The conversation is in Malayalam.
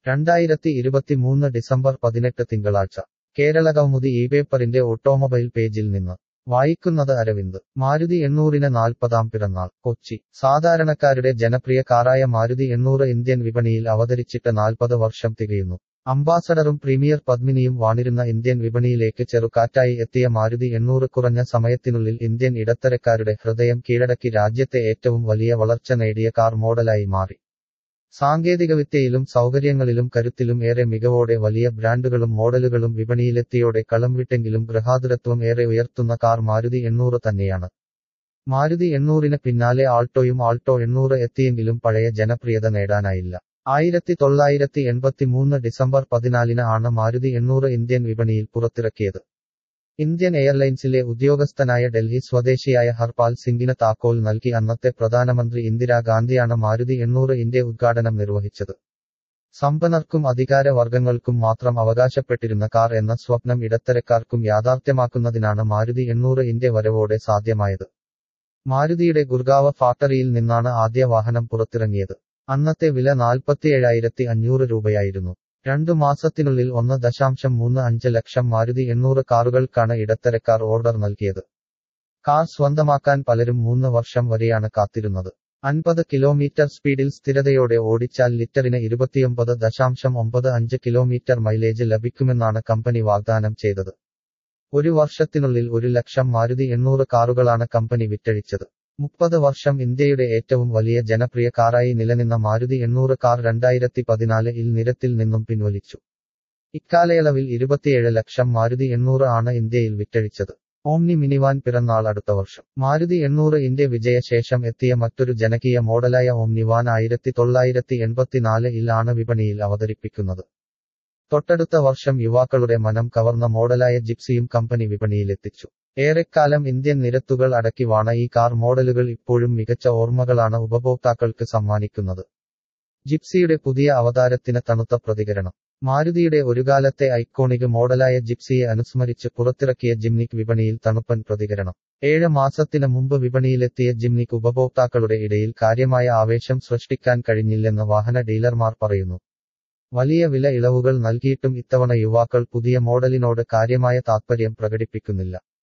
രണ്ടായിരത്തി ഇരുപത്തിമൂന്ന് ഡിസംബർ പതിനെട്ട് തിങ്കളാഴ്ച കേരളകൗമുദി ഈ പേപ്പറിന്റെ ഓട്ടോമൊബൈൽ പേജിൽ നിന്ന് വായിക്കുന്നത് അരവിന്ദ് മാരുതി എണ്ണൂറിന് നാൽപ്പതാം പിറന്നാൾ കൊച്ചി സാധാരണക്കാരുടെ ജനപ്രിയ കാറായ മാരുതി എണ്ണൂറ് ഇന്ത്യൻ വിപണിയിൽ അവതരിച്ചിട്ട് നാൽപ്പത് വർഷം തികയുന്നു അംബാസഡറും പ്രീമിയർ പത്മിനിയും വാണിരുന്ന ഇന്ത്യൻ വിപണിയിലേക്ക് ചെറുകാറ്റായി എത്തിയ മാരുതി എണ്ണൂറ് കുറഞ്ഞ സമയത്തിനുള്ളിൽ ഇന്ത്യൻ ഇടത്തരക്കാരുടെ ഹൃദയം കീഴടക്കി രാജ്യത്തെ ഏറ്റവും വലിയ വളർച്ച നേടിയ കാർ മോഡലായി മാറി സാങ്കേതികവിദ്യയിലും സൗകര്യങ്ങളിലും കരുത്തിലും ഏറെ മികവോടെ വലിയ ബ്രാൻഡുകളും മോഡലുകളും വിപണിയിലെത്തിയോടെ കളം വിട്ടെങ്കിലും ഗൃഹാതുരത്വം ഏറെ ഉയർത്തുന്ന കാർ മാരുതി എണ്ണൂറ് തന്നെയാണ് മാരുതി എണ്ണൂറിന് പിന്നാലെ ആൾട്ടോയും ആൾട്ടോ എണ്ണൂറ് എത്തിയെങ്കിലും പഴയ ജനപ്രിയത നേടാനായില്ല ആയിരത്തി തൊള്ളായിരത്തി എൺപത്തിമൂന്ന് ഡിസംബർ പതിനാലിന് ആണ് മാരുതി എണ്ണൂറ് ഇന്ത്യൻ വിപണിയിൽ പുറത്തിറക്കിയത് ഇന്ത്യൻ എയർലൈൻസിലെ ഉദ്യോഗസ്ഥനായ ഡൽഹി സ്വദേശിയായ ഹർപാൽ സിംഗിന് താക്കോൽ നൽകി അന്നത്തെ പ്രധാനമന്ത്രി ഇന്ദിരാഗാന്ധിയാണ് മാരുതി എണ്ണൂറ് ഇന്ത്യ ഉദ്ഘാടനം നിർവഹിച്ചത് സമ്പന്നർക്കും അധികാരവർഗങ്ങൾക്കും മാത്രം അവകാശപ്പെട്ടിരുന്ന കാർ എന്ന സ്വപ്നം ഇടത്തരക്കാർക്കും യാഥാർത്ഥ്യമാക്കുന്നതിനാണ് മാരുതി എണ്ണൂറ് ഇന്ത്യ വരവോടെ സാധ്യമായത് മാരുതിയുടെ ഗുർഗാവ ഫാക്ടറിയിൽ നിന്നാണ് ആദ്യ വാഹനം പുറത്തിറങ്ങിയത് അന്നത്തെ വില നാൽപ്പത്തിയേഴായിരത്തി അഞ്ഞൂറ് രൂപയായിരുന്നു രണ്ടു മാസത്തിനുള്ളിൽ ഒന്ന് ദശാംശം മൂന്ന് അഞ്ച് ലക്ഷം മാരുതി എണ്ണൂറ് കാറുകൾക്കാണ് ഇടത്തരക്കാർ ഓർഡർ നൽകിയത് കാർ സ്വന്തമാക്കാൻ പലരും മൂന്ന് വർഷം വരെയാണ് കാത്തിരുന്നത് അൻപത് കിലോമീറ്റർ സ്പീഡിൽ സ്ഥിരതയോടെ ഓടിച്ചാൽ ലിറ്ററിന് ഇരുപത്തിയൊമ്പത് ദശാംശം ഒമ്പത് അഞ്ച് കിലോമീറ്റർ മൈലേജ് ലഭിക്കുമെന്നാണ് കമ്പനി വാഗ്ദാനം ചെയ്തത് ഒരു വർഷത്തിനുള്ളിൽ ഒരു ലക്ഷം മാരുതി എണ്ണൂറ് കാറുകളാണ് കമ്പനി വിറ്റഴിച്ചത് മുപ്പത് വർഷം ഇന്ത്യയുടെ ഏറ്റവും വലിയ ജനപ്രിയ കാറായി നിലനിന്ന മാരുതി എണ്ണൂറ് കാർ രണ്ടായിരത്തി പതിനാല് ഇൽ നിരത്തിൽ നിന്നും പിൻവലിച്ചു ഇക്കാലയളവിൽ ഇരുപത്തിയേഴ് ലക്ഷം മാരുതി എണ്ണൂറ് ആണ് ഇന്ത്യയിൽ വിറ്റഴിച്ചത് ഓംനി മിനിവാൻ പിറന്നാൾ അടുത്ത വർഷം മാരുതി എണ്ണൂറ് ഇന്ത്യ വിജയശേഷം എത്തിയ മറ്റൊരു ജനകീയ മോഡലായ ഓംനി വാൻ ആയിരത്തി തൊള്ളായിരത്തി എൺപത്തിനാല് ഇൽ ആണ് വിപണിയിൽ അവതരിപ്പിക്കുന്നത് തൊട്ടടുത്ത വർഷം യുവാക്കളുടെ മനം കവർന്ന മോഡലായ ജിപ്സിയും കമ്പനി വിപണിയിലെത്തിച്ചു ഏറെക്കാലം ഇന്ത്യൻ നിരത്തുകൾ അടക്കി വാണ ഈ കാർ മോഡലുകൾ ഇപ്പോഴും മികച്ച ഓർമ്മകളാണ് ഉപഭോക്താക്കൾക്ക് സമ്മാനിക്കുന്നത് ജിപ്സിയുടെ പുതിയ അവതാരത്തിന് തണുത്ത പ്രതികരണം മാരുതിയുടെ ഒരുകാലത്തെ ഐക്കോണിക് മോഡലായ ജിപ്സിയെ അനുസ്മരിച്ച് പുറത്തിറക്കിയ ജിംനിക് വിപണിയിൽ തണുപ്പൻ പ്രതികരണം ഏഴ് മാസത്തിന് മുമ്പ് വിപണിയിലെത്തിയ ജിംനിക് ഉപഭോക്താക്കളുടെ ഇടയിൽ കാര്യമായ ആവേശം സൃഷ്ടിക്കാൻ കഴിഞ്ഞില്ലെന്ന് വാഹന ഡീലർമാർ പറയുന്നു വലിയ വില ഇളവുകൾ നൽകിയിട്ടും ഇത്തവണ യുവാക്കൾ പുതിയ മോഡലിനോട് കാര്യമായ താത്പര്യം പ്രകടിപ്പിക്കുന്നില്ല